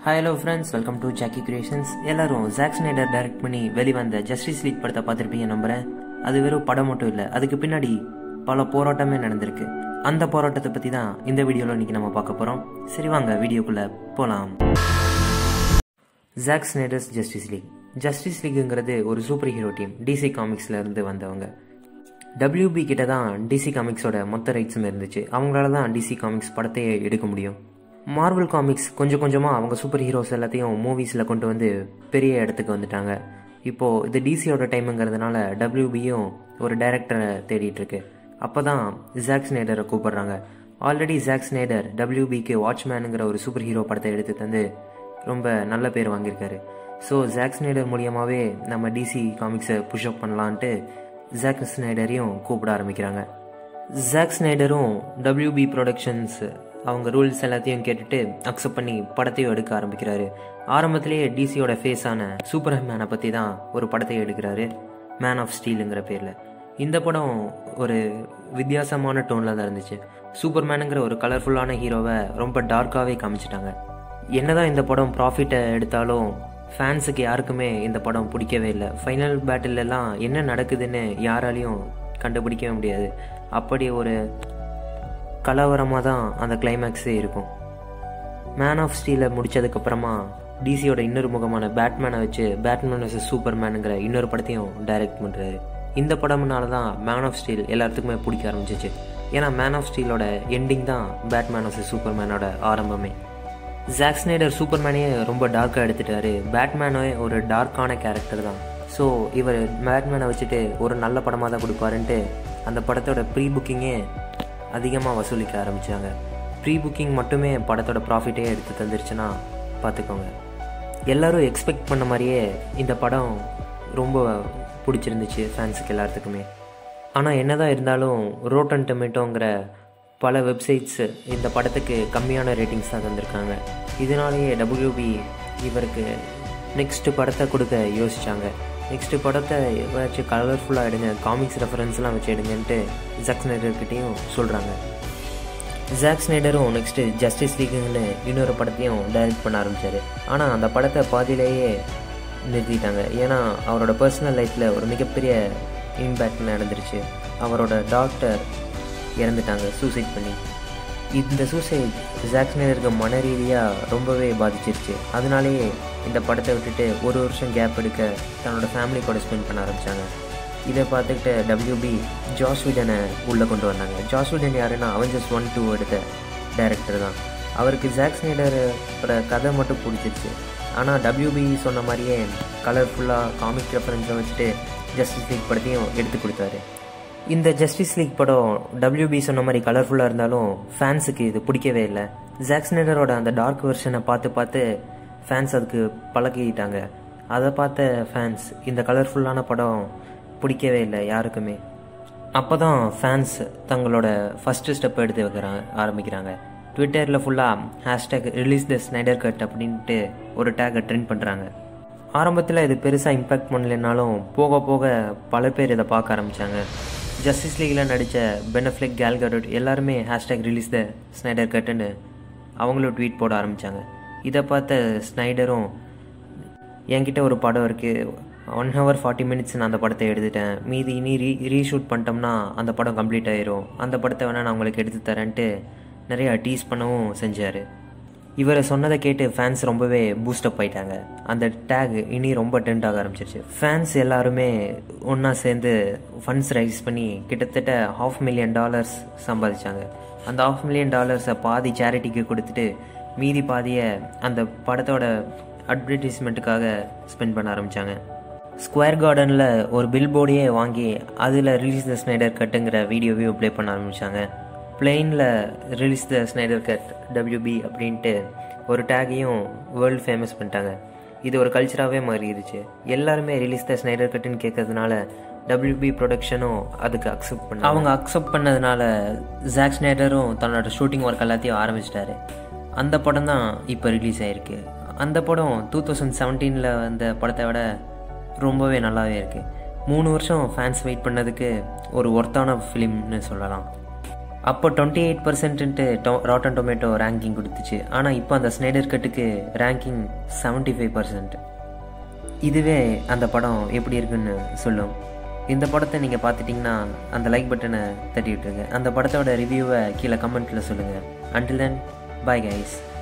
hi hello friends welcome to Jackie creations எல்லாரும் Jack Snyder direct பண்ணி வெளிவந்த justice league படத்தை பார்த்துருப்பீங்க நம்புறேன் அது வெறும் படம் மட்டும் இல்லை அதுக்கு பின்னாடி பல போராட்டமே நடந்திருக்கு அந்த போராட்டத்தை பற்றி தான் இந்த வீடியோவில் இன்னைக்கு நம்ம பார்க்க போகிறோம் சரி வாங்க வீடியோக்குள்ளே போகலாம் Jack Snyder's justice league justice லீக்குங்கிறது ஒரு சூப்பர் ஹீரோ டீம் டிசி காமிக்ஸ்ல இருந்து வந்தவங்க WB கிட்ட தான் டிசி காமிக்ஸோட மொத்த ரைட்ஸும் இருந்துச்சு அவங்களால தான் டிசி காமிக்ஸ் படத்தையே எடுக்க முடியும் மார்வல் காமிக்ஸ் கொஞ்சம் கொஞ்சமாக அவங்க சூப்பர் ஹீரோஸ் எல்லாத்தையும் மூவிஸில் கொண்டு வந்து பெரிய இடத்துக்கு வந்துட்டாங்க இப்போது இது டிசியோட டைமுங்கிறதுனால டபிள்யூபியும் ஒரு டைரக்டரை தேடிட்டு இருக்கு அப்போ தான் ஜாக் ஸ்னைடரை கூப்பிடுறாங்க ஆல்ரெடி ஜாக் ஸ்னைடர் டபிள்யூபிக்கு வாட்ச்மேனுங்கிற ஒரு சூப்பர் ஹீரோ படத்தை எடுத்து தந்து ரொம்ப நல்ல பேர் வாங்கியிருக்காரு ஸோ ஜாக் ஸ்னைடர் மூலியமாகவே நம்ம டிசி காமிக்ஸை புஷ்அப் பண்ணலான்ட்டு ஜாக் ஸ்னைடரையும் கூப்பிட ஆரம்பிக்கிறாங்க ஜாக் ஸ்னைடரும் டபிள்யூபி ப்ரொடக்ஷன்ஸ் அவங்க ரூல்ஸ் எல்லாத்தையும் கேட்டுட்டு அக்செப்ட் பண்ணி படத்தையும் எடுக்க ஆரம்பிக்கிறாரு ஆரம்பத்திலேயே டிசியோட ஃபேஸான சூப்பர் மேனை பற்றி தான் ஒரு படத்தை எடுக்கிறாரு மேன் ஆஃப் ஸ்டீலுங்கிற பேரில் இந்த படம் ஒரு வித்தியாசமான டோனில் தான் இருந்துச்சு சூப்பர் மேனுங்கிற ஒரு கலர்ஃபுல்லான ஹீரோவை ரொம்ப டார்க்காகவே காமிச்சிட்டாங்க என்னதான் இந்த படம் ப்ராஃபிட்டை எடுத்தாலும் ஃபேன்ஸுக்கு யாருக்குமே இந்த படம் பிடிக்கவே இல்லை ஃபைனல் பேட்டிலெல்லாம் என்ன நடக்குதுன்னு யாராலையும் கண்டுபிடிக்கவே முடியாது அப்படி ஒரு கலவரமாக தான் அந்த கிளைமேக்ஸே இருக்கும் மேன் ஆஃப் ஸ்டீலை முடித்ததுக்கப்புறமா டிசியோட இன்னொரு முகமான பேட்மேனை வச்சு பேட்மேன் வர்சஸ் சூப்பர் மேனுங்கிற இன்னொரு படத்தையும் டைரக்ட் பண்ணுறாரு இந்த படம்னால தான் மேன் ஆஃப் ஸ்டீல் எல்லாத்துக்குமே பிடிக்க ஆரம்பிச்சிச்சு ஏன்னா மேன் ஆஃப் ஸ்டீலோட எண்டிங் தான் பேட்மேன் வர்சஸ் சூப்பர் மேனோட ஆரம்பமே ஜாக் ஸ்னைடர் சூப்பர்மேனையே ரொம்ப டார்க்காக எடுத்துட்டாரு பேட்மேனே ஒரு டார்க்கான கேரக்டர் தான் ஸோ இவர் பேட்மேனை வச்சுட்டு ஒரு நல்ல படமாக தான் கொடுப்பாருன்ட்டு அந்த படத்தோட ப்ரீ புக்கிங்கே அதிகமாக வசூலிக்க ஆரம்பித்தாங்க ப்ரீ புக்கிங் மட்டுமே படத்தோட ப்ராஃபிட்டே எடுத்து தந்துருச்சுன்னா பார்த்துக்கோங்க எல்லோரும் எக்ஸ்பெக்ட் பண்ண மாதிரியே இந்த படம் ரொம்ப பிடிச்சிருந்துச்சு ஃபேன்ஸுக்கு எல்லாத்துக்குமே ஆனால் என்னதான் இருந்தாலும் ரோட்டன் டொமேட்டோங்கிற பல வெப்சைட்ஸ் இந்த படத்துக்கு கம்மியான ரேட்டிங்ஸ் தான் தந்திருக்காங்க இதனாலேயே டபிள்யூபி இவருக்கு நெக்ஸ்ட் படத்தை கொடுக்க யோசிச்சாங்க நெக்ஸ்ட் படத்தை வச்சு கலர்ஃபுல்லாக எடுங்க காமிக்ஸ் ரெஃபரன்ஸ்லாம் வச்சு எடுங்கன்ட்டு ஜாக் ஸ்னைடர்கிட்டையும் சொல்கிறாங்க ஜாக் ஸ்னைடரும் நெக்ஸ்ட்டு ஜஸ்டிஸ் லீக்குன்னு இன்னொரு படத்தையும் டைரக்ட் பண்ண ஆரம்பித்தார் ஆனால் அந்த படத்தை பாதியிலேயே நிறுத்திட்டாங்க ஏன்னா அவரோட பர்சனல் லைஃப்பில் ஒரு மிகப்பெரிய இம்பேக்ட் நடந்துருச்சு அவரோட டாக்டர் இறந்துட்டாங்க சூசைட் பண்ணி இந்த சூசைட் ஜாக் ஸ்னைடருக்கு மன ரீதியாக ரொம்பவே பாதிச்சிருச்சு அதனாலேயே இந்த படத்தை விட்டுட்டு ஒரு வருஷம் கேப் எடுக்க தன்னோட ஃபேமிலி கூட ஸ்பெண்ட் பண்ண ஆரம்பித்தாங்க இதை பார்த்துக்கிட்டு டபிள்யூபி ஜாஸ்விடனை உள்ளே கொண்டு வந்தாங்க ஜாஸ்விடன் யாருன்னா அவஞ்சர்ஸ் ஒன் டூ எடுத்த டைரக்டர் தான் அவருக்கு ஜாக் ஸ்னைடரோட கதை மட்டும் பிடிச்சிருச்சு ஆனால் டபிள்யூபி சொன்ன மாதிரியே கலர்ஃபுல்லாக காமிக் ரெஃபரன்ஸை வச்சுட்டு ஜஸ்டிஸ் லீக் படத்தையும் எடுத்து கொடுத்தாரு இந்த ஜஸ்டிஸ் லீக் படம் டபிள்யூபி சொன்ன மாதிரி கலர்ஃபுல்லாக இருந்தாலும் ஃபேன்ஸுக்கு இது பிடிக்கவே இல்லை ஜாக் ஸ்னைடரோட அந்த டார்க் வெர்ஷனை பார்த்து பார்த்து ஃபேன்ஸ் அதுக்கு பழகிட்டாங்க அதை பார்த்த ஃபேன்ஸ் இந்த கலர்ஃபுல்லான படம் பிடிக்கவே இல்லை யாருக்குமே அப்போ தான் ஃபேன்ஸ் தங்களோட ஃபஸ்ட்டு ஸ்டெப் எடுத்து வைக்கிறாங்க ஆரம்பிக்கிறாங்க ட்விட்டரில் ஃபுல்லாக hashtag release the Snyder cut அப்படின்ட்டு ஒரு டேக்கை ட்ரெண்ட் பண்ணுறாங்க ஆரம்பத்தில் இது பெருசாக இம்பேக்ட் பண்ணலைனாலும் போக போக பல பேர் இதை பார்க்க ஆரம்பித்தாங்க ஜஸ்டிஸ் லீகில் நடித்த பெனஃப்ளிக் கேல்கடோட் எல்லாருமே ஹேஷ்டேக் ரிலீஸ் த ஸ்னைடர் கட்டுன்னு அவங்களும் ட்வீட் போட ஆரம்பித்தாங்க இதை பார்த்த ஸ்னைடரும் என்கிட்ட ஒரு படம் இருக்குது ஒன் ஹவர் ஃபார்ட்டி மினிட்ஸ் நான் அந்த படத்தை எடுத்துட்டேன் மீதி இனி ரீ ரீஷூட் பண்ணிட்டோம்னா அந்த படம் கம்ப்ளீட் ஆயிரும் அந்த படத்தை வேணால் நான் உங்களுக்கு எடுத்து தரேன்ட்டு நிறையா டீஸ் பண்ணவும் செஞ்சார் இவரை சொன்னதை கேட்டு ஃபேன்ஸ் ரொம்பவே பூஸ்டப் ஆயிட்டாங்க அந்த டேக் இனி ரொம்ப டென்ட் ஆக ஆரம்பிச்சிருச்சு ஃபேன்ஸ் எல்லாருமே ஒன்றா சேர்ந்து ஃபண்ட்ஸ் ரைஸ் பண்ணி கிட்டத்தட்ட ஹாஃப் மில்லியன் டாலர்ஸ் சம்பாதிச்சாங்க அந்த ஹாஃப் மில்லியன் டாலர்ஸை பாதி சேரிட்டிக்கு கொடுத்துட்டு மீதி பாதியை அந்த படத்தோட அட்வர்டைஸ்மெண்ட்டுக்காக ஸ்பெண்ட் பண்ண ஆரம்பித்தாங்க ஸ்கொயர் கார்டனில் ஒரு பில் போர்டையே வாங்கி அதில் ரிலீஸ் த ஸ்னைடர் கட்டுங்கிற வீடியோவையும் ப்ளே பண்ண ஆரம்பித்தாங்க பிளெயினில் release the Snyder cut WB அப்படின்ட்டு ஒரு டேகையும் வேர்ல்டு ஃபேமஸ் பண்ணிட்டாங்க இது ஒரு கல்ச்சராகவே மாறிடுச்சு எல்லாருமே ரிலீஸ் த ஸ்னைடர் கட்டுன்னு கேட்கறதுனால டபிள்யூபி ப்ரொடக்ஷனும் அதுக்கு அக்செப்ட் பண்ண அவங்க அக்செப்ட் பண்ணதுனால ஜாக் ஸ்னைடரும் தன்னோட ஷூட்டிங் ஒர்க் எல்லாத்தையும் ஆரம்பிச்சிட்டாரு அந்த படம் தான் இப்போ ரிலீஸ் ஆகிருக்கு அந்த படம் டூ தௌசண்ட் செவன்டீனில் வந்த படத்தை விட ரொம்பவே நல்லாவே இருக்குது மூணு வருஷம் ஃபேன்ஸ் வெயிட் பண்ணதுக்கு ஒரு ஒர்த்தான ஃபிலிம்னு சொல்லலாம் அப்போ twenty eight percent to rotten tomato ranking கொடுத்துச்சு ஆனால் இப்போ அந்த ஸ்னைடர் கட்டுக்கு ரேங்கிங் செவன்ட்டி ஃபைவ் பர்சன்ட் இதுவே அந்த படம் எப்படி இருக்குன்னு சொல்லும் இந்த படத்தை நீங்கள் பார்த்துட்டிங்கன்னா அந்த லைக் பட்டனை தட்டி விட்டுருங்க அந்த படத்தோட ரிவ்யூவை கீழே கமெண்ட்டில் சொல்லுங்கள் அண்டில் தென் பாய் கைஸ்